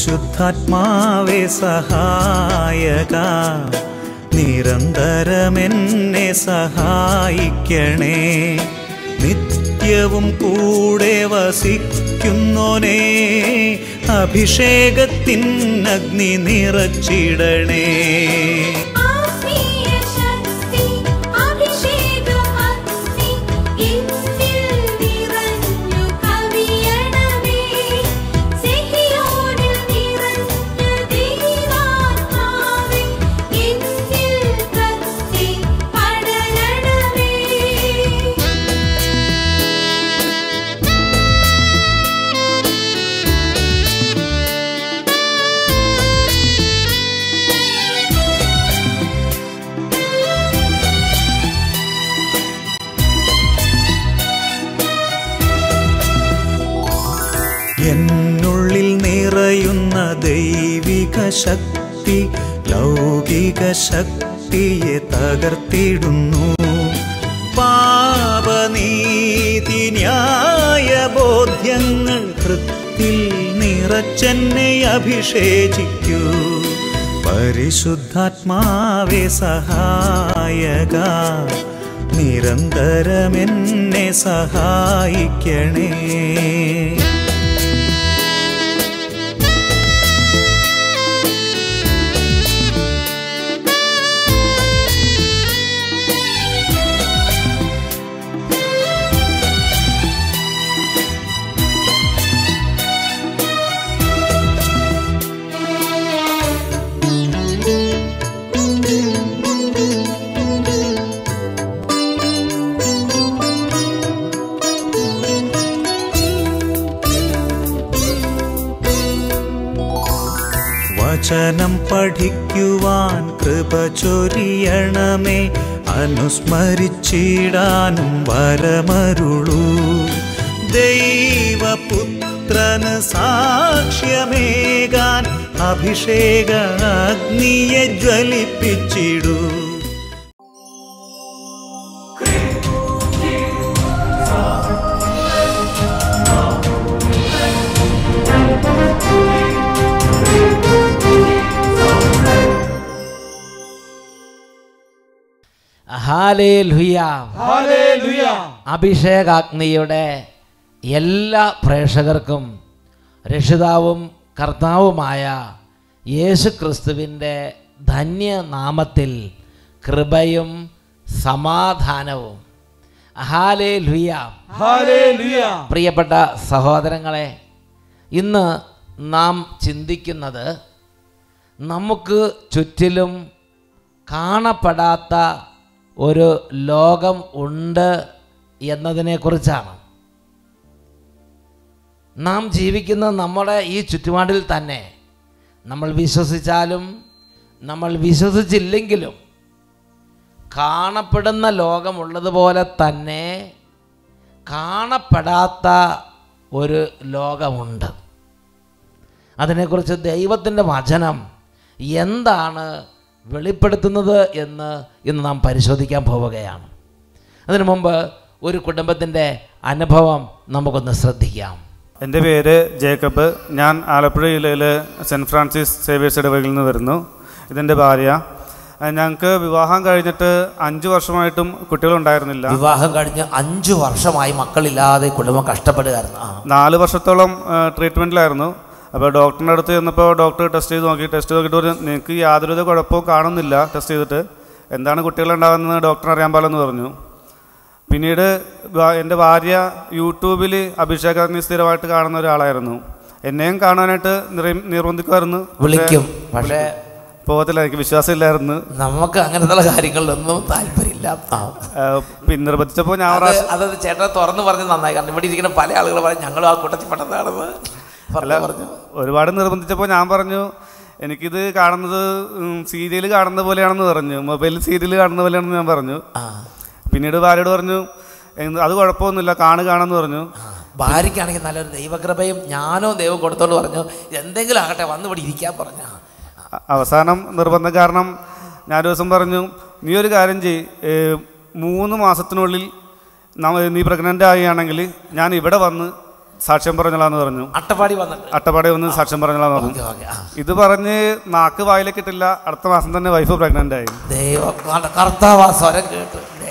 പരിശുദ്ധാത്മാവേ സഹായക നിരന്തരമെന്നെ സഹായിക്കണേ നിത്യവും കൂടെ വസിക്കുന്നോനേ അഭിഷേകത്തിൻ അഗ്നി നിറച്ചിടണേ ആത്മീയ ശക്തി അഭിഷേകഭക്തി എന്നിൽ നിറഞ്ഞു കവിയണമേ സിഹിയോനിൽ നിറഞ്ഞ ദൈവാത്മാവേ എന്നിൽ കത്തി പടരണമേ എന്നുള്ളിൽ നിറയുന്ന ദൈവിക ശക്തി ലൗകിക ശക്തിയെ തകർത്തിടുന്നു പാപനീതി ന്യായ ബോധ്യങ്ങൾ കൃത്തിൽ നിറച്ചെന്നെ അഭിഷേചിക്കൂ പരിശുദ്ധാത്മാവേ സഹായക നിരന്തരമെന്നെ സഹായിക്കണേ വചനം പഠിക്കുവാൻ കൃപ ചൊരിയണമേ അനുസ്മരിച്ചിടാനും വരമരുളൂ ദൈവപുത്രന് സാക്ഷ്യമേകാൻ അഭിഷേക അഗ്നിയെ ജ്വലിപ്പിച്ചിടൂ ഹാലേലുയ അഭിഷേകാഗ്നിയുടെ എല്ലാ പ്രേക്ഷകർക്കും രക്ഷിതാവും കർത്താവുമായ യേശു ക്രിസ്തുവിൻ്റെ ധന്യനാമത്തിൽ കൃപയും സമാധാനവും ഹാലേലുയ പ്രിയപ്പെട്ട സഹോദരങ്ങളെ ഇന്ന് നാം ചിന്തിക്കുന്നത് നമുക്ക് ചുറ്റിലും കാണപ്പെടാത്ത ഒരു ലോകം ഉണ്ട് എന്നതിനെക്കുറിച്ചാണ് നാം ജീവിക്കുന്ന നമ്മുടെ ഈ ചുറ്റുപാടിൽ തന്നെ നമ്മൾ വിശ്വസിച്ചാലും നമ്മൾ വിശ്വസിച്ചില്ലെങ്കിലും കാണപ്പെടുന്ന ലോകമുള്ളതുപോലെ തന്നെ കാണപ്പെടാത്ത ഒരു ലോകമുണ്ട് അതിനെക്കുറിച്ച് ദൈവത്തിൻ്റെ വചനം എന്താണ് വെളിപ്പെടുത്തുന്നത് എന്ന് ഇന്ന് നാം പരിശോധിക്കാൻ പോവുകയാണ് അതിനു മുമ്പ് ഒരു കുടുംബത്തിൻ്റെ അനുഭവം നമുക്കൊന്ന് ശ്രദ്ധിക്കാം എൻ്റെ പേര് ജേക്കബ് ഞാൻ ആലപ്പുഴ ജില്ലയിലെ സെൻറ്റ് ഫ്രാൻസിസ് സേവിയേഴ്സ് ഇടവകയിൽ നിന്ന് വരുന്നു ഇതെൻ്റെ ഭാര്യ അഹ് ഞങ്ങൾക്ക് വിവാഹം കഴിഞ്ഞിട്ട് അഞ്ച് വർഷമായിട്ടും കുട്ടികളുണ്ടായിരുന്നില്ല വിവാഹം കഴിഞ്ഞ് അഞ്ചു വർഷമായി മക്കളില്ലാതെ കുടുംബം കഷ്ടപ്പെടുകയായിരുന്നു ആ നാല് വർഷത്തോളം ട്രീറ്റ്മെൻറ്റിലായിരുന്നു അപ്പോൾ ഡോക്ടറിൻ്റെ അടുത്ത് ചെന്നപ്പോൾ ഡോക്ടർ ടെസ്റ്റ് ചെയ്ത് നോക്കി ടെസ്റ്റ് നോക്കിയിട്ട് പറഞ്ഞു നിങ്ങൾക്ക് യാതൊരുവിധ കുഴപ്പവും കാണുന്നില്ല ടെസ്റ്റ് ചെയ്തിട്ട് എന്താണ് കുട്ടികളുണ്ടാകുന്നത് ഡോക്ടർ അറിയാൻ പാടില്ലെന്ന് പറഞ്ഞു പിന്നീട് ഭാ- എൻ്റെ ഭാര്യ യൂട്യൂബിൽ അഭിഷേകാഗ്നി സ്ഥിരമായിട്ട് കാണുന്ന ഒരാളായിരുന്നു എന്നെയും കാണാനായിട്ട് നിർ- നിർബന്ധിക്കുമായിരുന്നു വിളിക്കും പക്ഷേ പോകത്തില്ല എനിക്ക് വിശ്വാസമില്ലായിരുന്നു നമുക്ക് അങ്ങനത്തെ കാര്യങ്ങളിലൊന്നും താല്പര്യമില്ല ആ. ഏഹ് പിന്നെ നിർബന്ധിച്ചപ്പോൾ ഞാൻ ഒരു അത് പ്രാവശ്യം- അതത് ചേട്ടൻ തുറന്നു പറഞ്ഞ് നന്നായി കാരണം ഇവിടെ ഇരിക്കുന്ന പല ആളുകൾ പറയും ഞങ്ങളും ആ കൂട്ടത്തിൽ പെട്ടതാണെന്ന് അല്ല പറഞ്ഞു ഒരുപാട് നിർബന്ധിച്ചപ്പോൾ ഞാൻ പറഞ്ഞു എനിക്കിത് കാണുന്നത് സീരിയൽ കാണുന്ന പോലെയാണെന്ന് പറഞ്ഞു മൊബൈൽ സീരിയൽ കാണുന്ന പോലെയാണെന്ന് ഞാൻ പറഞ്ഞു ആ പിന്നീട് ഭാര്യയോട് പറഞ്ഞു "എന്ത് അത് കുഴപ്പമൊന്നുമില്ല കാണു കാണാന്ന് പറഞ്ഞു ഭാര്യയ്ക്കാണെങ്കിൽ നല്ലൊരു ദൈവകൃപയും ഞാനോ ദൈവം കൊടുത്തോണ്ട് പറഞ്ഞു എന്തെങ്കിലും ആകട്ടെ വന്ന് ഇവിടെ ഇരിക്കാൻ പറഞ്ഞ അ- അവസാനം നിർബന്ധം കാരണം ഞാൻ ഒരു ദിവസം പറഞ്ഞു നീ ഒരു കാര്യം ചെയ് ഏ, മൂന്ന് മാസത്തിനുള്ളിൽ നമ്മ നീ പ്രഗ്നൻ്റ് ആവുകയാണെങ്കിൽ ഞാൻ ഇവിടെ വന്ന് സാക്ഷ്യം പറഞ്ഞോളാന്ന് പറഞ്ഞു അട്ടപ്പാടി വന്നിട്ട് അട്ടപ്പാടി വന്ന് സാക്ഷ്യം പറഞ്ഞോളാന്ന് പറഞ്ഞു ഓക്കെ ഓക്കെ ആ ഇത് പറഞ്ഞ് നാക്ക് വായിലേക്ക് ഇട്ടില്ല അടുത്ത മാസം തന്നെ വൈഫ് പ്രഗ്നന്റ് ആയി ദൈവം കണ്ട- കർത്താവ് ആ സ്വരം കേട്ടു ദേ.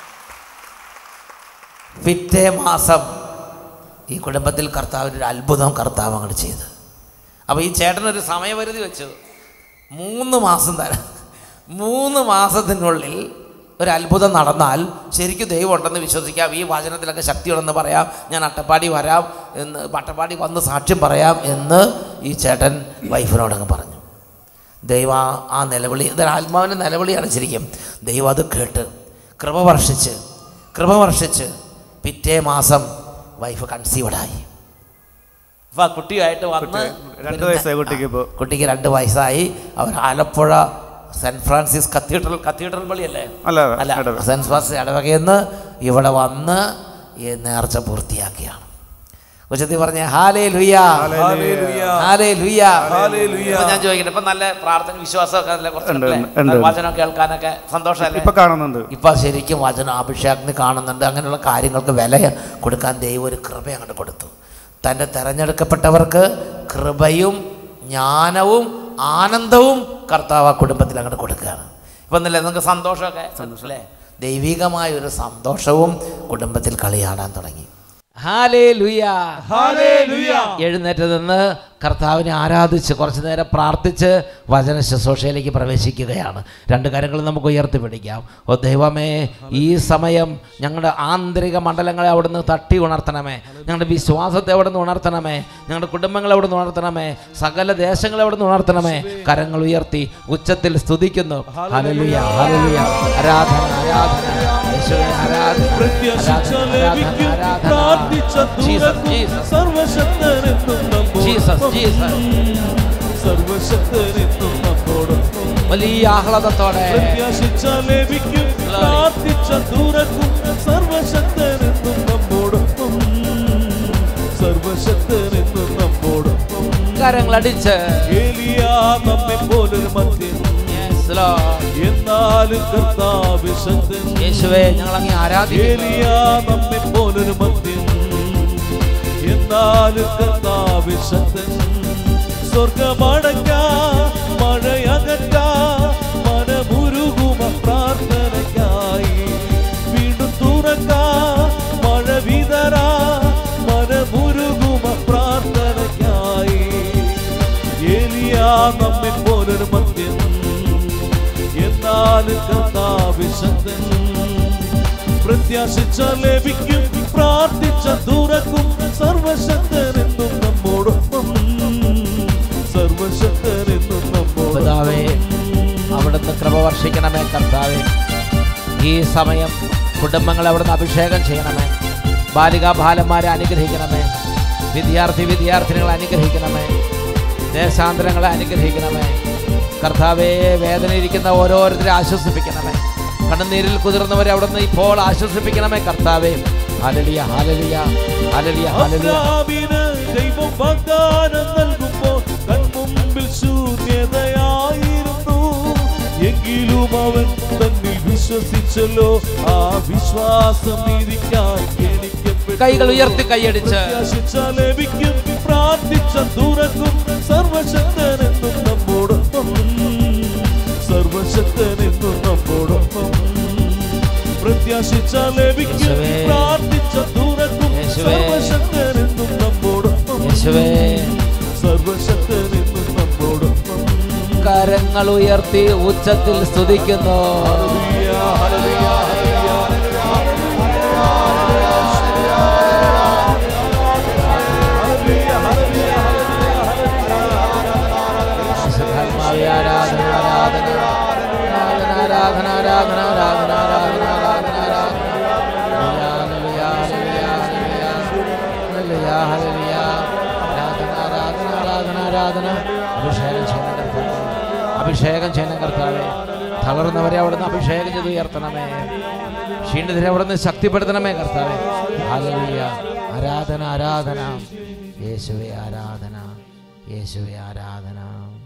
പിറ്റേ മാസം ഈ കുടുംബത്തിൽ കർത്താവിൻ്റെ ഒരു അത്ഭുതം കർത്താവ് അങ്ങോട്ട് ചെയ്തു അപ്പോൾ ഈ ചേട്ടനൊരു സമയപരിധി വെച്ചു മൂന്ന് മാസം തരാം മൂന്ന് മാസത്തിനുള്ളിൽ ഒരു അത്ഭുതം നടന്നാൽ ശരിക്കും ദൈവം ഉണ്ടെന്ന് വിശ്വസിക്കാം ഈ വചനത്തിലൊക്കെ ശക്തിയുണ്ടെന്ന് പറയാം ഞാൻ അട്ടപ്പാടി വരാം എന്ന് അട്ടപ്പാടി വന്ന് സാക്ഷ്യം പറയാം എന്ന് ഈ ചേട്ടൻ വൈഫിനോടങ്ങ് പറഞ്ഞു ദൈവം ആ- ആ നിലവിളി ഇതൊരു ആത്മാവിൻ്റെ നിലവിളിയാണ് ശരിക്കും ദൈവം അത് കേട്ട് കൃപ വർഷിച്ച് കൃപ വർഷിച്ച് പിറ്റേ മാസം വൈഫ് കൺസീവഡായി അപ്പോൾ ആ കുട്ടിയായിട്ട് വന്ന് രണ്ട് വയസ്സായി കുട്ടിക്ക് ഇപ്പോൾ കുട്ടിക്ക് രണ്ട് വയസ്സായി അവർ Alappuzha saint Francis cathedral cathedral പള്ളിയല്ലേ അല്ല അല്ല ഇടവക. സെൻറ്റ് ഫ്രാൻസിസ് ഇടവകയിൽ നിന്ന് ഇവിടെ വന്ന് ഈ നേർച്ച പൂർത്തിയാക്കിയാണ് ഉച്ചത്തിൽ പറഞ്ഞ ഹാലേ ലുയ്യ ഹാലേ ലുയ്യ ഇപ്പൊ ഞാൻ ചോദിക്കട്ടെ ഇപ്പൊ നല്ല പ്രാർത്ഥന വിശ്വാസമൊക്കെ നല്ല ഉണ്ട്, കുറച്ചുണ്ടല്ലേ ഉണ്ട്. വചനം കേൾക്കാനൊക്കെ സന്തോഷമല്ലേ ഇപ്പൊ കാണുന്നുണ്ട് ഇപ്പൊ ശരിക്കും വചനം അഭിഷേകത്തിന് കാണുന്നുണ്ട് അങ്ങനെയുള്ള കാര്യങ്ങൾക്ക് വില കൊടുക്കാൻ ദൈവം ഒരു കൃപ അങ്ങോട്ട് കൊടുത്തു തൻ്റെ തെരഞ്ഞെടുക്കപ്പെട്ടവർക്ക് കൃപയും ജ്ഞാനവും ആനന്ദവും കർത്താവ് ആ കുടുംബത്തിൽ അങ്ങോട്ട് കൊടുക്കുകയാണ് ഇപ്പം എന്നല്ലേ നിങ്ങൾക്ക് സന്തോഷമൊക്കെ അല്ലേ ദൈവികമായ ഒരു സന്തോഷവും കുടുംബത്തിൽ കളിയാടാൻ തുടങ്ങി എഴുന്നേറ്റ് നിന്ന് കർത്താവിനെ ആരാധിച്ച് കുറച്ചു നേരം പ്രാർത്ഥിച്ച് വചന ശുശ്രൂഷയിലേക്ക് പ്രവേശിക്കുകയാണ് രണ്ട് കാര്യങ്ങൾ നമുക്ക് ഉയർത്തിപ്പിടിക്കാം ഓ ദൈവമേ ഈ സമയം ഞങ്ങളുടെ ആന്തരിക മണ്ഡലങ്ങളെ അവിടുന്ന് തട്ടി ഉണർത്തണമേ ഞങ്ങളുടെ വിശ്വാസത്തെ അവിടുന്ന് ഉണർത്തണമേ ഞങ്ങളുടെ കുടുംബങ്ങളെ അവിടുന്ന് ഉണർത്തണമേ സകല ദേശങ്ങളെ അവിടുന്ന് ഉണർത്തണമേ കരങ്ങൾ ഉയർത്തി ഉച്ചത്തിൽ സ്തുതിക്കുന്നു ഹല്ലേലൂയ ഹല്ലേലൂയ ആരാധന ആരാധന യേശുവേ ആരാധന പ്രത്യാശിച്ച ആരാധന ലേവിക്കും ആരാധന പ്രാർത്ഥിച്ച ജീസസ് ദൂതർക്കും ജീസസ് സർവശക്തനെന്നും ജീസസ് നമ്മോടൊപ്പം ജീസസ് സർവശക്തനെന്നും നമ്മോടൊപ്പം വലിയ ആഹ്ലാദത്തോടെ പ്രത്യാശിച്ച ലേവിക്കും പ്രാർത്ഥിച്ച ദൂരക്കും സർവശക്തനെന്നും നമ്മോടൊപ്പം സർവശക്തനെന്നും നമ്മോടൊപ്പം കരങ്ങളടിച്ച് ഏലിയാ നമ്മെ പോലൊരു മധ്യൻ Yes, Lord. എന്നാലും കർത്താവ് ശക്തൻ യേശുവേ ഞങ്ങൾ അങ്ങേ ആരാധിക്കുന്നു ഏലിയാ നമ്മെ പോലൊരു മധ്യൻ എന്നാലും കർത്താവ് ശക്തൻ സ്വർഗമടക്ക മഴയകറ്റ മനമുരുകുമ പ്രാർത്ഥനയ്ക്കായി വീണ്ടും തുറക്ക മഴ വിതറ മനമുരുകുമ പ്രാർത്ഥനയ്ക്കായി ഏലിയാ നമ്മെ പോലൊരു മദ്യം എന്നാലും കർത്താവ് ശക്തൻ പ്രത്യാശിച്ച ലഭിക്കും പ്രാർത്ഥിച്ച ദൂരക്കും സർവശക്തനെന്നും നമ്മോടൊപ്പം സർവശക്തനെന്നും പിതാവേ നമ്മോടൊപ്പം അവിടുന്ന് കൃപ വർഷിക്കണമേ കർത്താവേ ഈ സമയം കുടുംബങ്ങളെ അവിടുന്ന് അഭിഷേകം ചെയ്യണമേ ബാലികാ ബാലന്മാരെ അനുഗ്രഹിക്കണമേ വിദ്യാർത്ഥി വിദ്യാർത്ഥിനികളെ അനുഗ്രഹിക്കണമേ ദേശാന്തരങ്ങളെ അനുഗ്രഹിക്കണമേ കർത്താവേ വേദനയിരിക്കുന്ന ഓരോരുത്തരെ ആശ്വസിപ്പിക്കണമേ കണ്ണുനീരിൽ കുതിർന്നവരെ അവിടുന്ന് ഇപ്പോൾ ആശ്വസിപ്പിക്കണമേ കർത്താവേ ഹാലലിയ ഹാലലിയ ഹാലലിയ ഹാലലിയ അബ്രാഹാമിന് ദൈവം വാഗ്ദാനം നൽകുമ്പോൾ കൺമുമ്പിൽ ശൂന്യതയായിരുന്നു എങ്കിലും അവൻ തന്നിൽ വിശ്വസിച്ചല്ലോ ആ വിശ്വാസം നീതിക്കായി ഗണിക്കപ്പെട്ടു. കൈകൾ ഉയർത്തി കൈയടിച്ച് പ്രത്യാശിച്ച ലഭിക്കും പ്രാർത്ഥിച്ച തുറക്കും സർവശക്തനെന്നും നമ്മോടൊപ്പം സർവശക്തനെന്നും നമ്മോടൊപ്പം പ്രത്യാശിച്ച ലഭിക്കും യേശുവേ. പ്രാർത്ഥിച്ച തുറക്കും യേശുവേ. സർവശക്തനെന്നും നമ്മോടൊപ്പം യേശുവേ സർവശക്തനെന്നും നമ്മോടൊപ്പം കരങ്ങൾ ഉയർത്തി ഉച്ചത്തിൽ സ്തുതിക്കുന്നു hallelujah, hallelujah, hallelujah. Hallelujah, hallelujah, പരിശുദ്ധാത്മാവേ, ആരാധന ആരാധന ആരാധന ആരാധന ആരാധന ആരാധന ആരാധന ആരാധന ഹല്ലേലൂയ, ഹല്ലേലൂയ, ഹല്ലേലൂയ, ഹല്ലേലൂയ. ആരാധന ആരാധന ആരാധന ആരാധന അഭിഷേകം ചെയ്യണം കർത്താവേ അഭിഷേകം ചെയ്യണം കർത്താവേ തളർന്നവരെ അവിടുന്ന് അഭിഷേകം ചെയ്ത് ഉയർത്തണമേ ക്ഷീണിതരെ അവിടുന്ന് ശക്തിപ്പെടുത്തണമേ കർത്താവേ ഹല്ലേലൂയ ആരാധന ആരാധന യേശുവേ ആരാധന യേശുവേ ആരാധന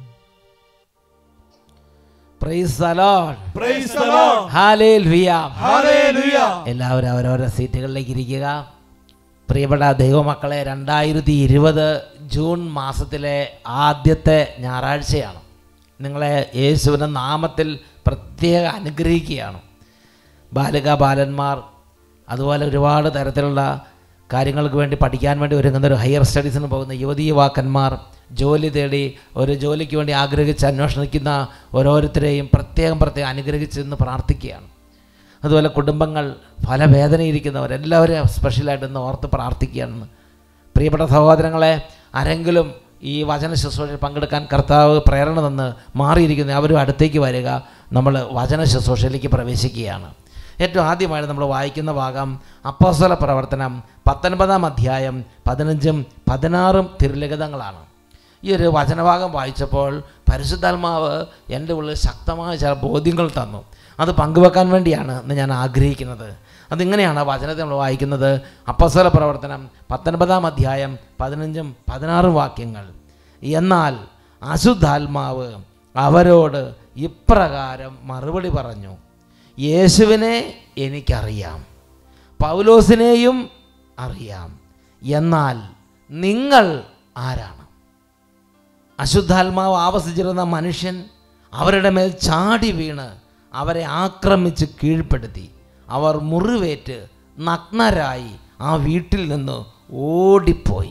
praise the Lord Praise the Lord. Hallelujah Hallelujah. എല്ലാവരും അവരവരുടെ സീറ്റുകളിലേക്ക് ഇരിക്കുക പ്രിയപ്പെട്ട ദൈവമക്കളെ രണ്ടായിരത്തി ഇരുപത് ജൂൺ മാസത്തിലെ ആദ്യത്തെ ഞായറാഴ്ചയാണ് നിങ്ങളെ യേശുവിൻ്റെ നാമത്തിൽ പ്രത്യേക അനുഗ്രഹിക്കുകയാണ് ബാലിക ബാലന്മാർ അതുപോലെ ഒരുപാട് തരത്തിലുള്ള കാര്യങ്ങൾക്ക് വേണ്ടി പഠിക്കാൻ വേണ്ടി ഒരുങ്ങുന്ന ഒരു ഹയർ സ്റ്റഡീസിന് പോകുന്ന യുവതീ യുവാക്കന്മാർ ജോലി തേടി ഒരു ജോലിക്ക് വേണ്ടി ആഗ്രഹിച്ച് അന്വേഷിക്കുന്ന ഓരോരുത്തരെയും പ്രത്യേകം പ്രത്യേകം അനുഗ്രഹിച്ചെന്ന് പ്രാർത്ഥിക്കുകയാണ് അതുപോലെ കുടുംബങ്ങൾ പല വേദനയിരിക്കുന്നവർ എല്ലാവരും സ്പെഷ്യലായിട്ട് ഇന്ന് ഓർത്ത് പ്രാർത്ഥിക്കുകയാണെന്ന് പ്രിയപ്പെട്ട സഹോദരങ്ങളെ ആരെങ്കിലും ഈ വചന ശുശ്രൂഷയിൽ പങ്കെടുക്കാൻ കർത്താവ് പ്രേരണ തന്ന് മാറിയിരിക്കുന്ന അവരും അടുത്തേക്ക് വരിക നമ്മൾ വചന ശുശ്രൂഷയിലേക്ക് പ്രവേശിക്കുകയാണ് ഏറ്റവും ആദ്യമായിട്ട് നമ്മൾ വായിക്കുന്ന ഭാഗം അപ്പോസ്തല പ്രവർത്തനം പത്തൊൻപതാം അധ്യായം പതിനഞ്ചും പതിനാറും തിരുലിഖിതങ്ങളാണ് ഈ ഒരു വചനഭാഗം വായിച്ചപ്പോൾ പരിശുദ്ധാത്മാവ് എൻ്റെ ഉള്ളിൽ ശക്തമായ ചില ബോധ്യങ്ങൾ തന്നു അത് പങ്കുവെക്കാൻ വേണ്ടിയാണ് ഇന്ന് ഞാൻ ആഗ്രഹിക്കുന്നത് അതിങ്ങനെയാണ് ആ വചനത്തെ നമ്മൾ വായിക്കുന്നത് അപ്പസ്വല പ്രവർത്തനം പത്തൊൻപതാം അധ്യായം പതിനഞ്ചും പതിനാറും വാക്യങ്ങൾ എന്നാൽ അശുദ്ധാത്മാവ് അവരോട് ഇപ്രകാരം മറുപടി പറഞ്ഞു യേശുവിനെ എനിക്കറിയാം പൗലോസിനെയും അറിയാം എന്നാൽ നിങ്ങൾ ആരാണ് അശുദ്ധാത്മാവ് ആവസിച്ചിരുന്ന മനുഷ്യൻ അവരുടെ മേൽ ചാടി വീണ് അവരെ ആക്രമിച്ച് കീഴ്പ്പെടുത്തി അവർ മുറിവേറ്റ് നഗ്നരായി ആ വീട്ടിൽ നിന്ന് ഓടിപ്പോയി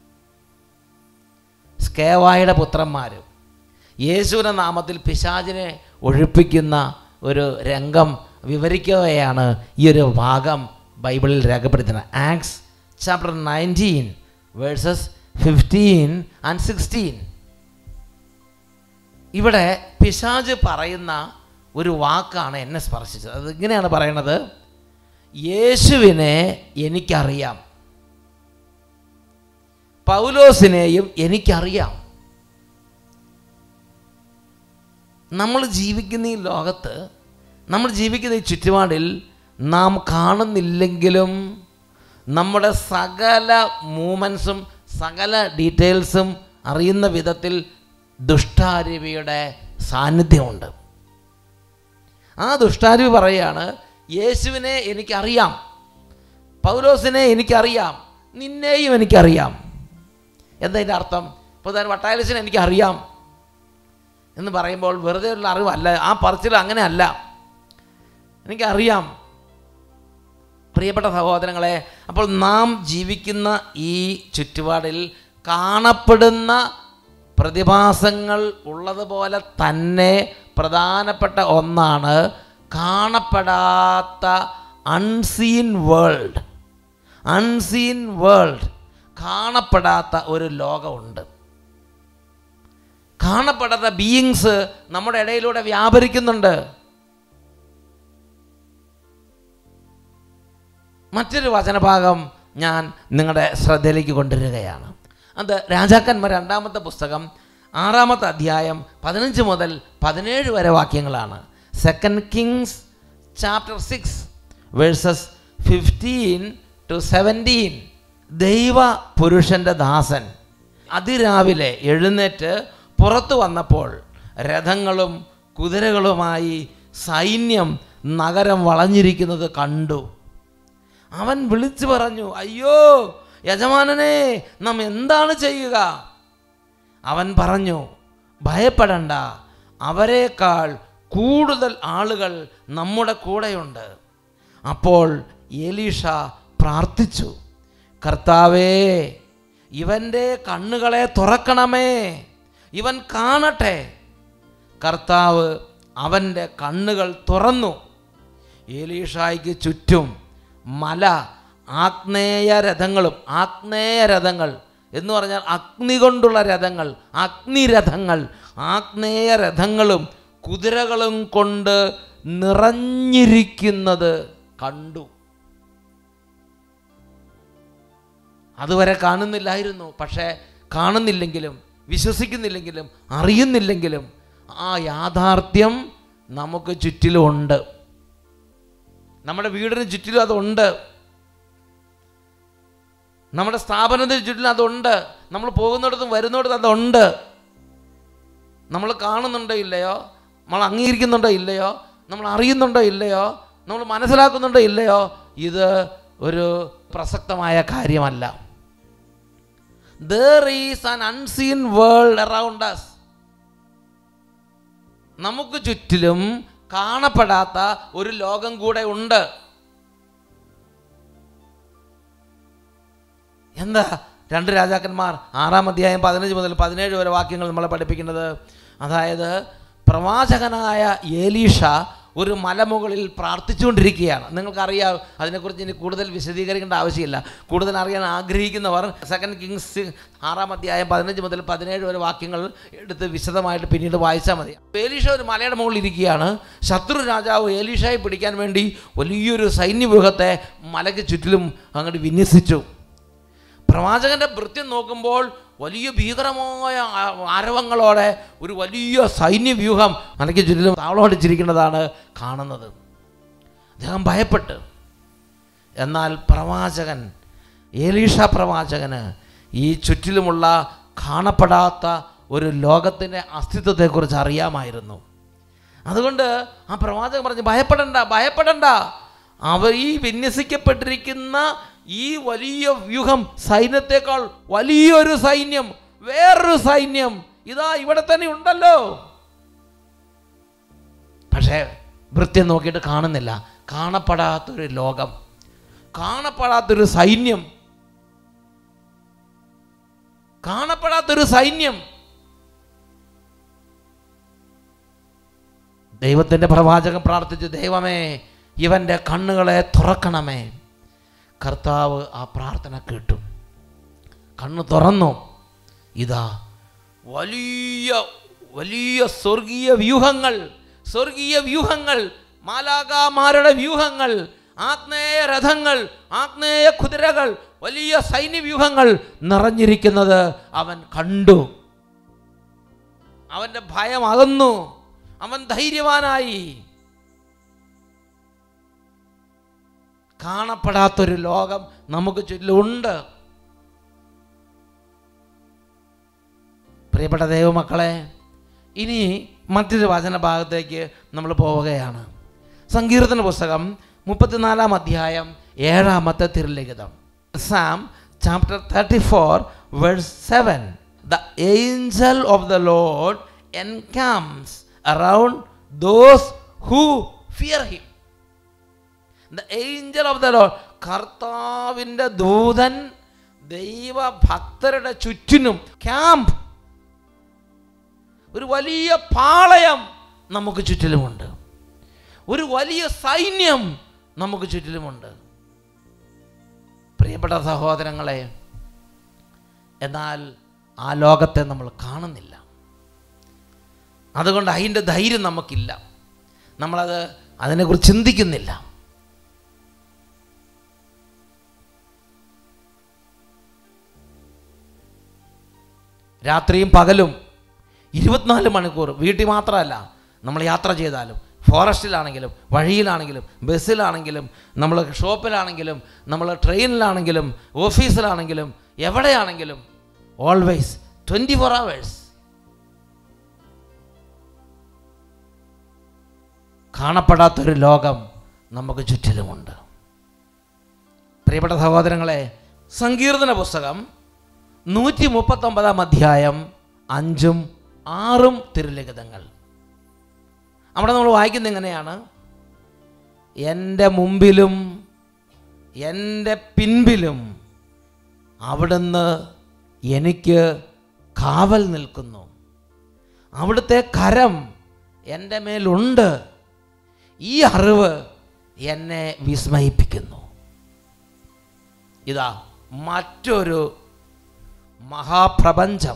സ്കേവായുടെ പുത്രന്മാർ യേശുവിൻ്റെ നാമത്തിൽ പിശാചിനെ ഒഴിപ്പിക്കുന്ന ഒരു രംഗം വിവരിക്കുകയാണ് ഈ ഒരു ഭാഗം ബൈബിളിൽ രേഖപ്പെടുത്തുന്നത് Acts chapter nineteen verses fifteen and sixteen ഇവിടെ പിശാജ് പറയുന്ന ഒരു വാക്കാണ് എന്നെ സ്പർശിച്ചത് അത് ഇങ്ങനെയാണ് പറയണത് യേശുവിനെ എനിക്കറിയാം പൗലോസിനെയും എനിക്കറിയാം നമ്മൾ ജീവിക്കുന്ന ഈ ലോകത്ത് നമ്മൾ ജീവിക്കുന്ന ഈ ചുറ്റുപാടിൽ നാം കാണുന്നില്ലെങ്കിലും നമ്മുടെ സകല മൂമെൻസും സകല ഡീറ്റെയിൽസും അറിയുന്ന വിധത്തിൽ ദുഷ്ടാരൂപിയുടെ സാന്നിധ്യമുണ്ട് ആ ദുഷ്ടാരൂപി പറയുകയാണ് യേശുവിനെ എനിക്കറിയാം പൗലോസിനെ എനിക്കറിയാം നിന്നെയും എനിക്കറിയാം എന്താ ഇതിൻ്റെ അർത്ഥം ഇപ്പോൾ തന്നെ വട്ടായലസിനെ എനിക്കറിയാം എന്ന് പറയുമ്പോൾ വെറുതെ ഉള്ള അറിവല്ല ആ പറച്ചിൽ അങ്ങനെ അല്ല എനിക്കറിയാം പ്രിയപ്പെട്ട സഹോദരങ്ങളെ അപ്പോൾ നാം ജീവിക്കുന്ന ഈ ചുറ്റുപാടിൽ കാണപ്പെടുന്ന പ്രതിഭാസങ്ങൾ ഉള്ളതുപോലെ തന്നെ പ്രധാനപ്പെട്ട ഒന്നാണ് കാണപ്പെടാത്ത അൺസീൻ വേൾഡ് അൺസീൻ വേൾഡ് കാണപ്പെടാത്ത ഒരു ലോകമുണ്ട് കാണപ്പെടാത്ത ബീയിങ്സ് നമ്മുടെ ഇടയിലൂടെ വ്യാപരിക്കുന്നുണ്ട് മറ്റൊരു വചനഭാഗം ഞാൻ നിങ്ങളുടെ ശ്രദ്ധയിലേക്ക് കൊണ്ടുവരികയാണ് അത് രാജാക്കന്മാർ രണ്ടാമത്തെ പുസ്തകം ആറാമത്തെ അധ്യായം പതിനഞ്ച് മുതൽ പതിനേഴ് വരെ വാക്യങ്ങളാണ് second Kings chapter six verses fifteen to seventeen ദൈവ പുരുഷൻ്റെ ദാസൻ അതിരാവിലെ എഴുന്നേറ്റ് പുറത്തു വന്നപ്പോൾ രഥങ്ങളും കുതിരകളുമായി സൈന്യം നഗരം വളഞ്ഞിരിക്കുന്നത് കണ്ടു അവൻ വിളിച്ചു പറഞ്ഞു അയ്യോ യജമാനനെ നാം എന്താണ് ചെയ്യുക അവൻ പറഞ്ഞു ഭയപ്പെടണ്ട അവരെക്കാൾ കൂടുതൽ ആളുകൾ നമ്മുടെ കൂടെയുണ്ട് അപ്പോൾ എലീഷ പ്രാർത്ഥിച്ചു കർത്താവേ ഇവൻ്റെ കണ്ണുകളെ തുറക്കണമേ ഇവൻ കാണട്ടെ കർത്താവ് അവൻ്റെ കണ്ണുകൾ തുറന്നു ഏലീഷായ്ക്ക് ചുറ്റും മല ആഗ്നേയ രഥങ്ങളും ആഗ്നേയ രഥങ്ങൾ എന്ന് പറഞ്ഞാൽ അഗ്നി കൊണ്ടുള്ള രഥങ്ങൾ അഗ്നിരഥങ്ങൾ ആഗ്നേയ രഥങ്ങളും കുതിരകളും കൊണ്ട് നിറഞ്ഞിരിക്കുന്നത് കണ്ടു അതുവരെ കാണുന്നില്ലായിരുന്നു പക്ഷേ കാണുന്നില്ലെങ്കിലും വിശ്വസിക്കുന്നില്ലെങ്കിലും അറിയുന്നില്ലെങ്കിലും ആ യാഥാർത്ഥ്യം നമുക്ക് ചുറ്റിലുമുണ്ട് നമ്മുടെ വീടിന് ചുറ്റിലും അതുണ്ട് നമ്മുടെ സ്ഥാപനത്തിന് ചുറ്റിലും അതുണ്ട് നമ്മൾ പോകുന്നിടത്തും വരുന്നിടത്തും അതുണ്ട് നമ്മൾ കാണുന്നുണ്ടോ ഇല്ലയോ നമ്മൾ അംഗീകരിക്കുന്നുണ്ടോ ഇല്ലയോ നമ്മൾ അറിയുന്നുണ്ടോ ഇല്ലയോ നമ്മൾ മനസ്സിലാക്കുന്നുണ്ടോ ഇല്ലയോ ഇത് ഒരു പ്രസക്തമായ കാര്യമല്ല there is an unseen world around us നമുക്ക് ചുറ്റിലും കാണപ്പെടാത്ത ഒരു ലോകം കൂടെ ഉണ്ട് എന്താ രണ്ട് രാജാക്കന്മാർ ആറാം അധ്യായം പതിനഞ്ച് മുതൽ പതിനേഴ് വരെ വാക്യങ്ങൾ നമ്മളെ പഠിപ്പിക്കുന്നത് അതായത് പ്രവാചകനായ ഏലീഷ ഒരു മലമുകളിൽ പ്രാർത്ഥിച്ചുകൊണ്ടിരിക്കുകയാണ് നിങ്ങൾക്കറിയാം അതിനെക്കുറിച്ച് ഇനി കൂടുതൽ വിശദീകരിക്കേണ്ട ആവശ്യമില്ല കൂടുതൽ അറിയാൻ ആഗ്രഹിക്കുന്നവർ സെക്കൻഡ് കിങ്സ് ആറാം അധ്യായം പതിനഞ്ച് മുതൽ പതിനേഴ് വരെ വാക്യങ്ങൾ എടുത്ത് വിശദമായിട്ട് പിന്നീട് വായിച്ചാൽ മതി ഏലീഷ ഒരു മലയുടെ മുകളിൽ ഇരിക്കുകയാണ് ശത്രു രാജാവ് ഏലീഷയെ പിടിക്കാൻ വേണ്ടി വലിയൊരു സൈന്യവ്യൂഹത്തെ മലയ്ക്ക് ചുറ്റിലും അങ്ങോട്ട് വിന്യസിച്ചു പ്രവാചകന്റെ ഭൃത്യം നോക്കുമ്പോൾ വലിയ ഭീകരമായ ആ- ആരവങ്ങളോടെ ഒരു വലിയ സൈന്യവ്യൂഹം മലയ്ക്ക് ചുറ്റിലും താവളമടിച്ചിരിക്കുന്നതാണ് കാണുന്നത് അദ്ദേഹം ഭയപ്പെട്ട് എന്നാൽ പ്രവാചകൻ ഏലീഷ പ്രവാചകന് ഈ ചുറ്റിലുമുള്ള കാണപ്പെടാത്ത ഒരു ലോകത്തിൻ്റെ അസ്തിത്വത്തെക്കുറിച്ച് അറിയാമായിരുന്നു അതുകൊണ്ട് ആ പ്രവാചകൻ പറഞ്ഞു ഭയപ്പെടണ്ട ഭയപ്പെടണ്ട അവർ ഈ വിന്യസിക്കപ്പെട്ടിരിക്കുന്ന ഈ വലിയ വ്യൂഹം സൈന്യത്തെക്കാൾ വലിയൊരു സൈന്യം വേറൊരു സൈന്യം ഇതാ ഇവിടെ തന്നെ ഉണ്ടല്ലോ പക്ഷേ വൃത്യം നോക്കിയിട്ട് കാണുന്നില്ല കാണപ്പെടാത്തൊരു ലോകം കാണപ്പെടാത്തൊരു സൈന്യം കാണപ്പെടാത്തൊരു സൈന്യം ദൈവത്തിൻ്റെ പ്രവാചകൻ പ്രാർത്ഥിച്ചു ദൈവമേ ഇവൻ്റെ കണ്ണുകളെ തുറക്കണമേ കർത്താവ് ആ പ്രാർത്ഥന കേട്ടു കണ്ണ് തുറന്നു ഇതാ വലിയ വലിയ സ്വർഗീയ വ്യൂഹങ്ങൾ സ്വർഗീയ വ്യൂഹങ്ങൾ മാലാകാമാരുടെ വ്യൂഹങ്ങൾ ആഗ്നേയ രഥങ്ങൾ ആഗ്നേയ കുതിരകൾ വലിയ സൈന്യവ്യൂഹങ്ങൾ നിറഞ്ഞിരിക്കുന്നത് അവൻ കണ്ടു അവൻ്റെ ഭയം അകന്നു അവൻ ധൈര്യവാനായി കാണപ്പെടാത്തൊരു ലോകം നമുക്ക് ചുറ്റിലുണ്ട് പ്രിയപ്പെട്ട ദൈവമക്കളെ ഇനി മറ്റൊരു വചന ഭാഗത്തേക്ക് നമ്മൾ പോവുകയാണ് സങ്കീർത്തന പുസ്തകം മുപ്പത്തിനാലാം അധ്യായം ഏഴാമത്തെ തിരുലിഖിതം Psalm chapter thirty four verse seven the angel of the Lord encamps around those who fear him the angel of the Lord കർത്താവിൻ്റെ ദൂതൻ ദൈവഭക്തരുടെ ചുറ്റിനും ക്യാമ്പ് ഒരു വലിയ പാളയം നമുക്ക് ചുറ്റിലുമുണ്ട് ഒരു വലിയ സൈന്യം നമുക്ക് ചുറ്റിലുമുണ്ട് പ്രിയപ്പെട്ട സഹോദരങ്ങളെ എന്നാൽ ആ ലോകത്തെ നമ്മൾ കാണുന്നില്ല അതുകൊണ്ട് അതിൻ്റെ ധൈര്യം നമുക്കില്ല നമ്മളത് അതിനെക്കുറിച്ച് ചിന്തിക്കുന്നില്ല രാത്രിയും പകലും ഇരുപത്തിനാല് മണിക്കൂർ വീട്ടിൽ മാത്രമല്ല നമ്മൾ യാത്ര ചെയ്താലും ഫോറസ്റ്റിലാണെങ്കിലും വഴിയിലാണെങ്കിലും ബസ്സിലാണെങ്കിലും നമ്മൾ ഷോപ്പിലാണെങ്കിലും നമ്മൾ ട്രെയിനിലാണെങ്കിലും ഓഫീസിലാണെങ്കിലും എവിടെയാണെങ്കിലും ഓൾവേസ് ട്വൻറ്റി ഫോർ അവേഴ്സ് കാണപ്പെടാത്തൊരു ലോകം നമുക്ക് ചുറ്റിലുമുണ്ട് പ്രിയപ്പെട്ട സഹോദരങ്ങളെ സങ്കീർത്തന പുസ്തകം നൂറ്റി മുപ്പത്തൊമ്പതാം അധ്യായം അഞ്ചും ആറും തിരുലിഖിതങ്ങൾ അവിടെ നമ്മൾ വായിക്കുന്നത് എങ്ങനെയാണ് എൻ്റെ മുമ്പിലും എൻ്റെ പിൻപിലും അവിടുന്ന് എനിക്ക് കാവൽ നിൽക്കുന്നു അവിടുത്തെ കരം എൻ്റെ മേലുണ്ട് ഈ അറിവ് എന്നെ വിസ്മയിപ്പിക്കുന്നു ഇതാ മറ്റൊരു മഹാപ്രപഞ്ചം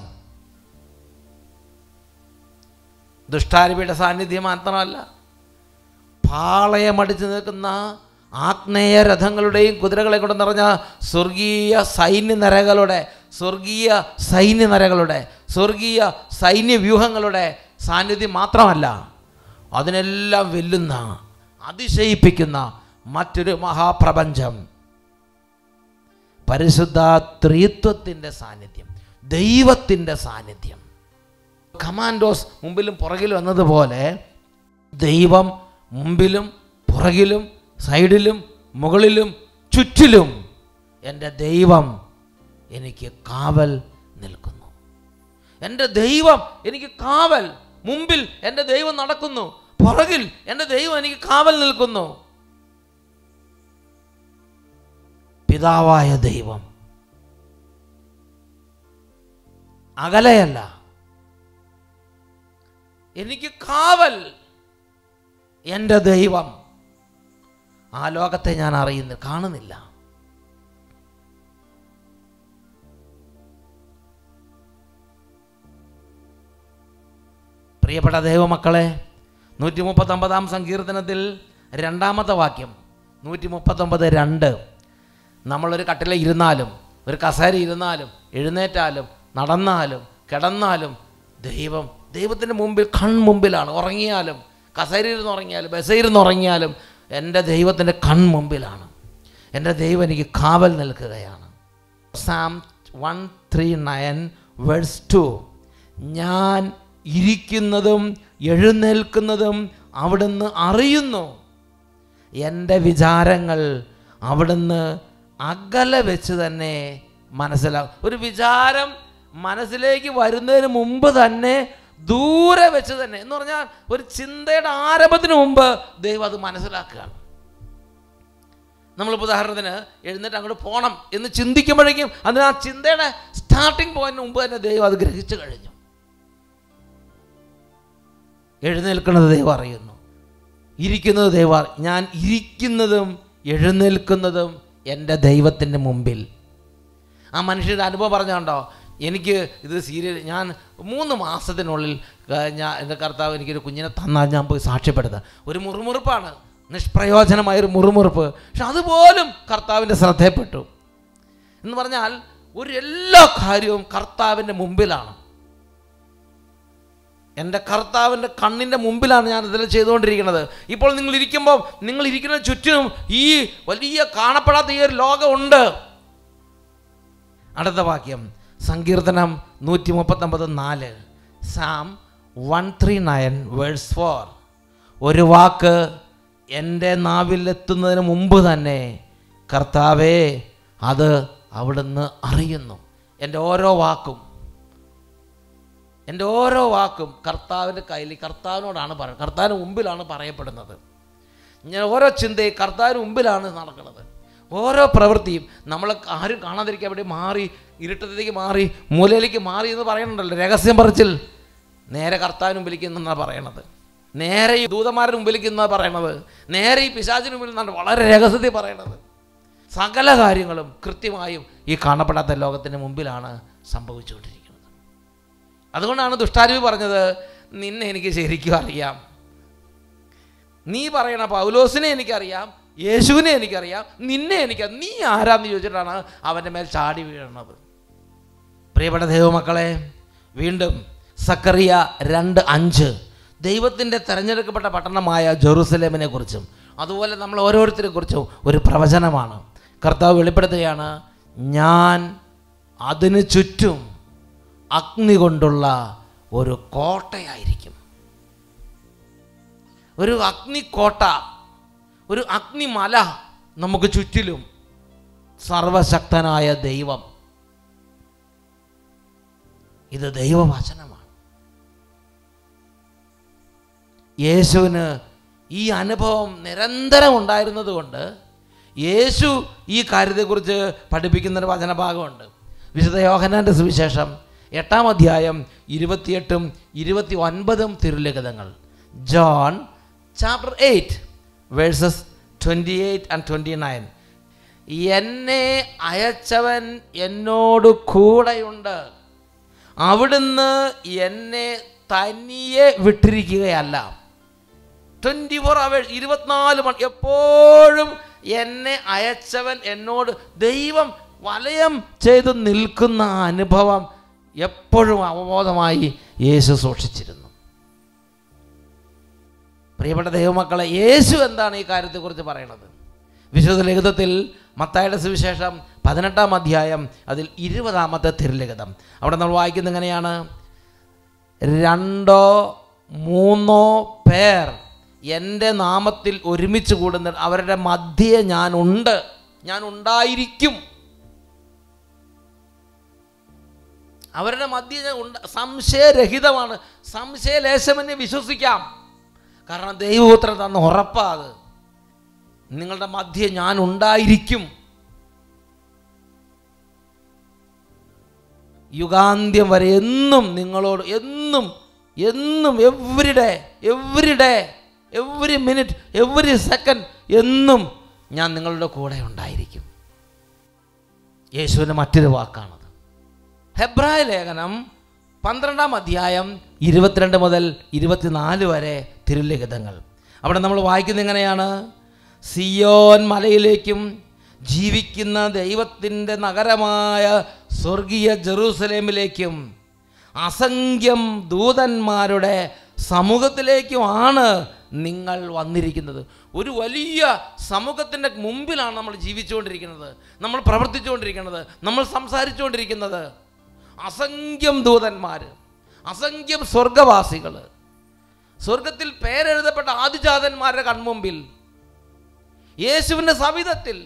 ദുഷ്ടാരൂപിയുടെ സാന്നിധ്യം മാത്രമല്ല പാളയമടിച്ച് നിൽക്കുന്ന ആഗ്നേയ രഥങ്ങളുടെയും കുതിരകളെ കൊണ്ട് നിറഞ്ഞ സ്വർഗീയ സൈന്യനിരകളുടെ സ്വർഗീയ സൈന്യനിരകളുടെ സ്വർഗീയ സൈന്യവ്യൂഹങ്ങളുടെ സാന്നിധ്യം മാത്രമല്ല അതിനെല്ലാം വെല്ലുന്ന അതിശയിപ്പിക്കുന്ന മറ്റൊരു മഹാപ്രപഞ്ചം പരിശുദ്ധ ത്രിത്വത്തിൻ്റെ സാന്നിധ്യം ദൈവത്തിൻ്റെ സാന്നിധ്യം കമാൻഡോസ് മുമ്പിലും പുറകിലും എന്നതുപോലെ ദൈവം മുമ്പിലും പുറകിലും സൈഡിലും മുകളിലും ചുറ്റിലും എൻ്റെ ദൈവം എനിക്ക് കാവൽ നിൽക്കുന്നു എൻ്റെ ദൈവം എനിക്ക് കാവൽ മുമ്പിൽ എൻ്റെ ദൈവം നടക്കുന്നു പുറകിൽ എൻ്റെ ദൈവം എനിക്ക് കാവൽ നിൽക്കുന്നു പിതാവായ ദൈവം അകലെയല്ല എനിക്ക് കാവൽ എൻ്റെ ദൈവം ആ ലോകത്തെ ഞാൻ അറിയുന്നു കാണുന്നില്ല പ്രിയപ്പെട്ട ദൈവമക്കളെ നൂറ്റി മുപ്പത്തൊമ്പതാം സങ്കീർത്തനത്തിൽ രണ്ടാമത്തെ വാക്യം നൂറ്റി മുപ്പത്തൊമ്പത് രണ്ട് നമ്മളൊരു കട്ടില ഇരുന്നാലും ഒരു കസേര ഇരുന്നാലും എഴുന്നേറ്റാലും നടന്നാലും കിടന്നാലും ദൈവം ദൈവത്തിൻ്റെ മുമ്പിൽ കൺമുമ്പിലാണ് ഉറങ്ങിയാലും കസേരയിരുന്ന് ഉറങ്ങിയാലും ബസ്സിരുന്ന് ഉറങ്ങിയാലും എൻ്റെ ദൈവത്തിൻ്റെ കൺമുമ്പിലാണ് എൻ്റെ ദൈവം എനിക്ക് കാവൽ നിൽക്കുകയാണ് Psalm one three nine verse two ഞാൻ ഇരിക്കുന്നതും എഴുന്നേൽക്കുന്നതും അവിടുന്ന് അറിയുന്നു എൻ്റെ വിചാരങ്ങൾ അവിടുന്ന് അകലെ വെച്ച് തന്നെ മനസ്സിലാകും ഒരു വിചാരം മനസ്സിലേക്ക് വരുന്നതിന് മുമ്പ് തന്നെ ദൂരെ വെച്ച് തന്നെ എന്ന് പറഞ്ഞാൽ ഒരു ചിന്തയുടെ ആരംഭത്തിന് മുമ്പ് ദൈവം അത് മനസ്സിലാക്കുകയാണ് നമ്മളിപ്പോൾ ഉദാഹരണത്തിന് എഴുന്നേറ്റ് അങ്ങോട്ട് പോകണം എന്ന് ചിന്തിക്കുമ്പോഴേക്കും അതിന് ആ ചിന്തയുടെ സ്റ്റാർട്ടിങ് പോയിന്റിന് മുമ്പ് തന്നെ ദൈവം അത് ഗ്രഹിച്ചു കഴിഞ്ഞു എഴുന്നേൽക്കുന്നത് ദൈവം അറിയുന്നു ഇരിക്കുന്നത് ദൈവം അറി- ഞാൻ ഇരിക്കുന്നതും എഴുന്നേൽക്കുന്നതും എൻ്റെ ദൈവത്തിൻ്റെ മുമ്പിൽ ആ മനുഷ്യരുടെ അനുഭവം പറഞ്ഞുണ്ടോ എനിക്ക് ഇത് സീരിയൽ ഞാൻ മൂന്ന് മാസത്തിനുള്ളിൽ ആ, ഞാൻ എൻ്റെ കർത്താവ് എനിക്കൊരു കുഞ്ഞിനെ തന്നാൽ ഞാൻ പോയി സാക്ഷ്യപ്പെടുത്തുക ഒരു മുറുമുറുപ്പാണ് നിഷ്പ്രയോജനമായൊരു മുറുമുറുപ്പ് പക്ഷെ അതുപോലും കർത്താവിൻ്റെ ശ്രദ്ധയപ്പെട്ടു എന്ന് പറഞ്ഞാൽ ഒരു എല്ലാ കാര്യവും കർത്താവിൻ്റെ മുമ്പിലാണ് എൻ്റെ കർത്താവിൻ്റെ കണ്ണിൻ്റെ മുമ്പിലാണ് ഞാൻ ഇതിൽ ചെയ്തുകൊണ്ടിരിക്കുന്നത് ഇപ്പോൾ നിങ്ങൾ ഇരിക്കുമ്പോൾ നിങ്ങൾ ഇരിക്കുന്ന ചുറ്റിനും ഈ വലിയ കാണപ്പെടാത്ത ഈ ഒരു ലോകമുണ്ട് അടുത്ത വാക്യം സങ്കീർത്തനം നൂറ്റി മുപ്പത്തൊമ്പത് നാല് Psalm one three nine verse four ഒരു വാക്ക് എൻ്റെ നാവിലെത്തുന്നതിന് മുമ്പ് തന്നെ കർത്താവേ അത് അവിടുന്ന് അറിയുന്നു എൻ്റെ ഓരോ വാക്കും എൻ്റെ ഓരോ വാക്കും കർത്താവിൻ്റെ കയ്യിൽ കർത്താവിനോടാണ് പറയുന്നത് കർത്താവിന് മുമ്പിലാണ് പറയപ്പെടുന്നത് ഞാൻ ഓരോ ചിന്തയും കർത്താവിന് മുമ്പിലാണ് നടക്കുന്നത് ഓരോ പ്രവൃത്തിയും നമ്മൾ ആരും കാണാതിരിക്കാൻ വേണ്ടി മാറി ഇരുട്ടത്തേക്ക് മാറി മൂലയിലേക്ക് മാറി എന്ന് പറയുന്നുണ്ടല്ലോ രഹസ്യം പറച്ചിൽ നേരെ കർത്താവിന് മുമ്പിലേക്ക് എന്നാണ് പറയണത് നേരെ ഈ ദൂതന്മാരുടെ മുമ്പിലേക്ക് എന്നാണ് പറയണത് നേരെ ഈ പിശാചിന് മുമ്പിൽ നിന്നാണ് വളരെ രഹസ്യത്തിൽ പറയണത് സകല കാര്യങ്ങളും കൃത്യമായും ഈ കാണപ്പെടാത്ത ലോകത്തിൻ്റെ മുമ്പിലാണ് സംഭവിച്ചുകൊണ്ടിരിക്കുന്നത് അതുകൊണ്ടാണ് ദുഷ്ടാരൂപി പറഞ്ഞത് നിന്നെ എനിക്ക് ശരിക്കും അറിയാം നീ പറയണ പൗലോസിനെ എനിക്കറിയാം യേശുവിനെ എനിക്കറിയാം നിന്നെ എനിക്ക് നീ ആരാന്ന് ചോദിച്ചിട്ടാണ് അവൻ്റെ മേൽ ചാടി വീഴുന്നത് പ്രിയപ്പെട്ട ദൈവമക്കളെ വീണ്ടും സക്കറിയ രണ്ട് അഞ്ച് ദൈവത്തിൻ്റെ തിരഞ്ഞെടുക്കപ്പെട്ട പട്ടണമായ ജെറൂസലേമിനെ കുറിച്ചും അതുപോലെ നമ്മൾ ഓരോരുത്തരെ കുറിച്ചും ഒരു പ്രവചനമാണ് കർത്താവ് വെളിപ്പെടുത്തുകയാണ് ഞാൻ അതിനു ചുറ്റും അഗ്നി കൊണ്ടുള്ള ഒരു കോട്ടയായിരിക്കും ഒരു അഗ്നിക്കോട്ട ഒരു അഗ്നിമല നമുക്ക് ചുറ്റിലും സർവശക്തനായ ദൈവം ഇത് ദൈവവചനമാണ് യേശുവിന് ഈ അനുഭവം നിരന്തരം ഉണ്ടായിരുന്നത് കൊണ്ട് യേശു ഈ കാര്യത്തെക്കുറിച്ച് പഠിപ്പിക്കുന്നൊരു വചനഭാഗമുണ്ട് വിശുദ്ധ യോഹനാൻ്റെ സുവിശേഷം എട്ടാം അധ്യായം ഇരുപത്തിയെട്ടും ഇരുപത്തി ഒൻപതും തിരുലിഖിതങ്ങൾ John chapter eight verses twenty eight and twenty nine എന്നെ അയച്ചവൻ എന്നോട് കൂടെയുണ്ട് അവിടുന്ന് എന്നെ തനിയെ വിട്ടിരിക്കുകയല്ല ട്വൻറ്റി ഫോർ അവേഴ്സ് ഇരുപത്തിനാല് മണി എപ്പോഴും എന്നെ അയച്ചവൻ എന്നോട് ദൈവം വലയം ചെയ്ത് നിൽക്കുന്ന ആ അനുഭവം എപ്പോഴും അവബോധമായി യേശു സൂക്ഷിച്ചിരുന്നു പ്രിയപ്പെട്ട ദൈവമക്കളെ യേശു എന്താണ് ഈ കാര്യത്തെക്കുറിച്ച് പറയണത് വിശുദ്ധ ലിഖിതത്തിൽ മത്തായുടെ സുവിശേഷം പതിനെട്ടാം അധ്യായം അതിൽ ഇരുപതാമത്തെ തിരുലിഖിതം അവിടെ നമ്മൾ വായിക്കുന്നത് എങ്ങനെയാണ് രണ്ടോ മൂന്നോ പേർ എൻ്റെ നാമത്തിൽ ഒരുമിച്ച് കൂടുന്ന അവരുടെ മധ്യേ ഞാനുണ്ട് ഞാൻ ഉണ്ടായിരിക്കും അവരുടെ മധ്യ ഞാൻ ഉണ്ട സംശയരഹിതമാണ് സംശയലേശമെന്നെ വിശ്വസിക്കാം കാരണം ദൈവപുത്രൻ തന്ന ഉറപ്പാ അത് നിങ്ങളുടെ മധ്യ ഞാൻ ഉണ്ടായിരിക്കും യുഗാന്ത്യം വരെ എന്നും നിങ്ങളോട് എന്നും എന്നും every day every day every minute every second എന്നും ഞാൻ നിങ്ങളുടെ കൂടെ ഉണ്ടായിരിക്കും യേശുവിൻ്റെ മറ്റൊരു വാക്കാണത് ഹെബ്രായ ലേഖനം പന്ത്രണ്ടാം അധ്യായം ഇരുപത്തിരണ്ട് മുതൽ ഇരുപത്തിനാല് വരെ തിരുലിഖിതങ്ങൾ അവിടെ നമ്മൾ വായിക്കുന്നത് എങ്ങനെയാണ് സിയോൻ മലയിലേക്കും ജീവിക്കുന്ന ദൈവത്തിൻ്റെ നഗരമായ സ്വർഗീയ ജെറൂസലേമിലേക്കും അസംഖ്യം ദൂതന്മാരുടെ സമൂഹത്തിലേക്കുമാണ് നിങ്ങൾ വന്നിരിക്കുന്നത് ഒരു വലിയ സമൂഹത്തിൻ്റെ മുമ്പിലാണ് നമ്മൾ ജീവിച്ചുകൊണ്ടിരിക്കുന്നത് നമ്മൾ പ്രവർത്തിച്ചുകൊണ്ടിരിക്കുന്നത് നമ്മൾ സംസാരിച്ചുകൊണ്ടിരിക്കുന്നത് അസംഖ്യം ദൂതന്മാർ അസംഖ്യം സ്വർഗവാസികൾ സ്വർഗത്തിൽ പേരെഴുതപ്പെട്ട ആദിജാതന്മാരുടെ കൺമുമ്പിൽ യേശുവിൻ്റെ സവിധത്തിൽ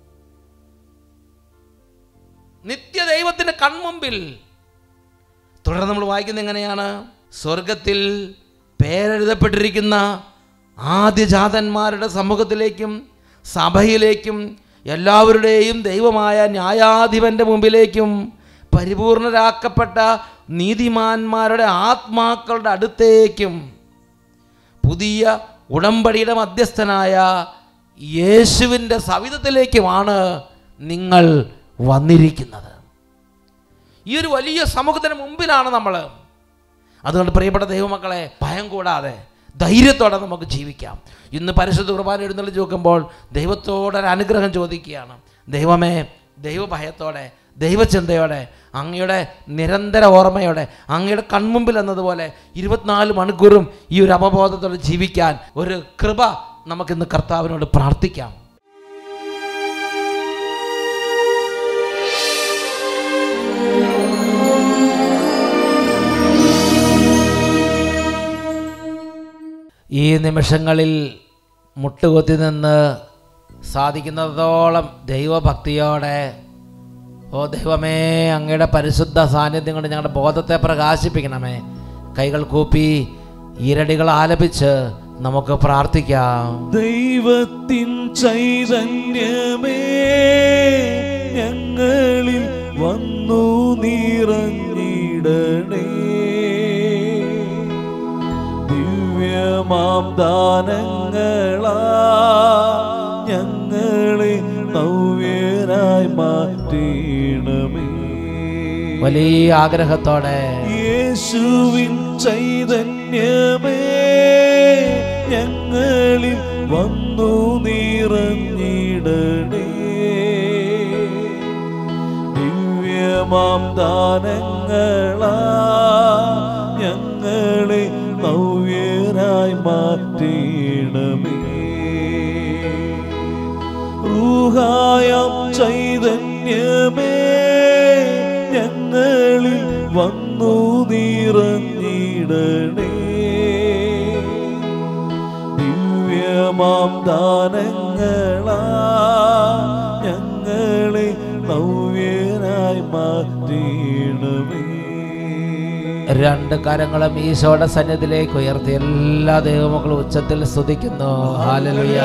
നിത്യദൈവത്തിൻ്റെ കൺമുമ്പിൽ തുടർന്ന് നമ്മൾ വായിക്കുന്നത് എങ്ങനെയാണ് സ്വർഗത്തിൽ പേരെഴുതപ്പെട്ടിരിക്കുന്ന ആദ്യജാതന്മാരുടെ സമൂഹത്തിലേക്കും സഭയിലേക്കും എല്ലാവരുടെയും ദൈവമായ ന്യായാധിപൻ്റെ മുമ്പിലേക്കും പരിപൂർണരാക്കപ്പെട്ട നീതിമാന്മാരുടെ ആത്മാക്കളുടെ അടുത്തേക്കും പുതിയ ഉടമ്പടിയുടെ മധ്യസ്ഥനായ യേശുവിൻ്റെ സവിധത്തിലേക്കുമാണ് നിങ്ങൾ വന്നിരിക്കുന്നത് ഈ ഒരു വലിയ സമൂഹത്തിന് മുമ്പിലാണ് നമ്മൾ അതുകൊണ്ട് പ്രിയപ്പെട്ട ദൈവമക്കളെ ഭയം കൂടാതെ ധൈര്യത്തോടെ നമുക്ക് ജീവിക്കാം ഇന്ന് പരിശുദ്ധ കുർബാന എഴുന്നള്ളി നോക്കുമ്പോൾ ദൈവത്തോടൊരു അനുഗ്രഹം ചോദിക്കുകയാണ് ദൈവമേ ദൈവഭയത്തോടെ ദൈവചിന്തയോടെ അങ്ങയുടെ നിരന്തര ഓർമ്മയോടെ അങ്ങയുടെ കൺമുമ്പിൽ എന്നതുപോലെ ഇരുപത്തിനാല് മണിക്കൂറും ഈ ഒരു അവബോധത്തോടെ ജീവിക്കാൻ ഒരു കൃപ നമുക്കിന്ന് കർത്താവിനോട് പ്രാർത്ഥിക്കാം ഈ നിമിഷങ്ങളിൽ മുട്ടുകുത്തി നിന്ന് സാധിക്കുന്നതോളം ദൈവഭക്തിയോടെ ഓ ദൈവമേ അങ്ങയുടെ പരിശുദ്ധ സാന്നിധ്യം കൊണ്ട് ഞങ്ങളുടെ ബോധത്തെ പ്രകാശിപ്പിക്കണമേ കൈകൾ കൂപ്പി ഈരടികൾ ആലപിച്ച് നമുക്ക് പ്രാർത്ഥിക്കാം ദൈവത്തിൻ ചൈതന്യമേ ഞങ്ങളിൽ വന്നു നിറഞ്ഞിടണേ ദിവ്യമാം ദാനങ്ങളാ ഞങ്ങളെ നവ്യരായി മാറ്റണമേ വലിയ ആഗ്രഹത്തോടെ യേശുവിൻ ചൈതന്യമേ ഞങ്ങളിൽ വന്നു നിറഞ്ഞിടണേ ദിവ്യമാം ദാനങ്ങളാ ഞങ്ങളെ നവ്യരായി മാറ്റണമേ റൂഹായം ചൈതന്യമേ ഞങ്ങളിൽ വന്നു നിറഞ്ഞിടണേ ദിവ്യമാം ദാനങ്ങളാ ഞങ്ങളെ നവ്യരായി മാറ്റണമേ രണ്ട് കരങ്ങളും ഈശോയുടെ സന്നിധിയിലേക്ക് ഉയർത്തി എല്ലാ ദൈവമക്കളും ഉച്ചത്തിൽ സ്തുതിക്കുന്നു ഹാലലുയ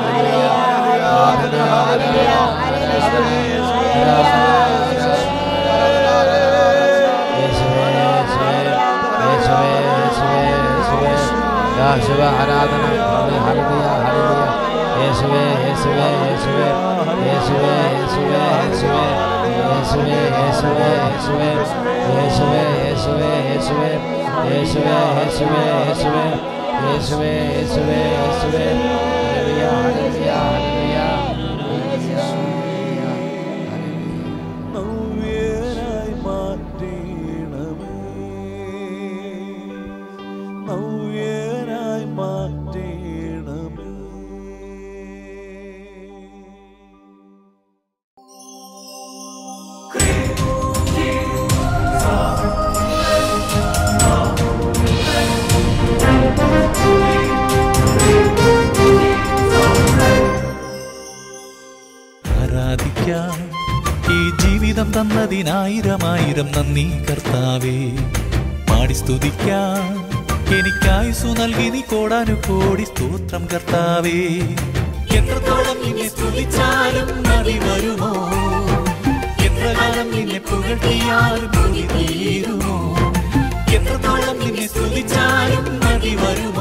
ആരാധന ഹല്ലേലൂയ ഹല്ലേലൂയ യേശുവേ യേശുവേ യേശുവേ യേശുവേ യേശുവേ യേശുവേ യേശുവേ യേശുവേ യേശുവേ യേശുവേ യേശുവേ യേശുവേ യേശുവേ യേശുവേ യേശുവേ യേശുവേ യേശുവേ ഹല്ലേലൂയ ഹല്ലേലൂയ ഹല്ലേലൂയ നവ്യരായി മാറ്റണമേ നവ്യരായി മാറ്റണമേ യേശുവേ തന്നതിനായിരമായിരം നന്ദി കർത്താവേ പാടി സ്തുതിക്കാൻ എനിക്കായുസു നൽകി നീ കോടാനു കോടി സ്തോത്രം കർത്താവേ എത്രത്തോളം നിന്നെ സ്തുതിച്ചാലും മതി വരുമോ എത്ര കാലം നിന്നെ പുകഴ്ത്തിയാലും കൊതി തീരുമോ എത്രത്തോളം നിന്നെ സ്തുതിച്ചാലും മതി വരുമോ